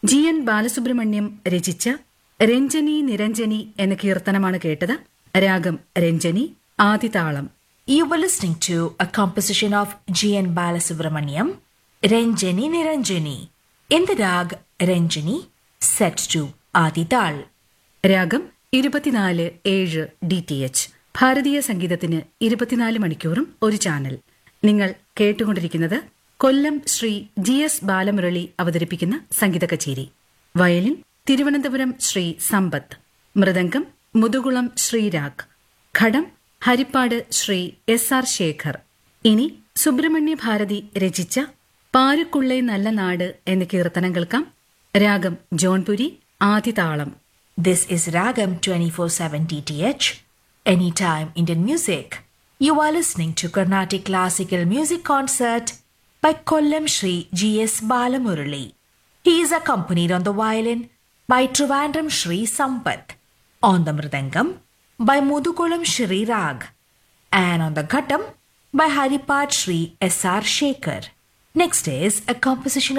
G N Balasubrahmanyam രചിച്ച രഞ്ജനി നിരഞ്ജനി എന്ന കീർത്തനമാണ് കേട്ടത് രാഗം Ranjani ആദിതാളം You were listening to a composition of G.N. Balasubramaniam, Ranjani Niranjani, in the rag Ranjani, set to Adital. രാഗം ഇരുപത്തിനാല് ഏഴ് ഡി ടി എച്ച് ഭാരതീയ സംഗീതത്തിന് ഇരുപത്തിനാല് മണിക്കൂറും ഒരു ചാനൽ നിങ്ങൾ കേട്ടുകൊണ്ടിരിക്കുന്നത് കൊല്ലം ശ്രീ ജി എസ് ബാലമുരളി അവതരിപ്പിക്കുന്ന സംഗീത കച്ചേരി violin Thiruvananthapuram Sri Sampath mridangam Muthukulam Sreerag ghatam Harippad Sri S R Sekhar ഇനി സുബ്രഹ്മണ്യ ഭാരതി രചിച്ച പാരുക്കുള്ളേ നല്ല നാട് എന്ന കീർത്തനം കേൾക്കാം രാഗം ജോൺപുരി ആദിതാളം This is Ragam 24/7 DTH, Anytime Indian Music. You are listening to Carnatic Classical Music Concert by Kollam Shri G.S. Balamurali. He is accompanied on the violin by Trivandrum Shri Sampath, on the mridangam by Mudukulam Shri Rag, and on the ghatam by Haripad Shri S.R. Shekhar. Next is a composition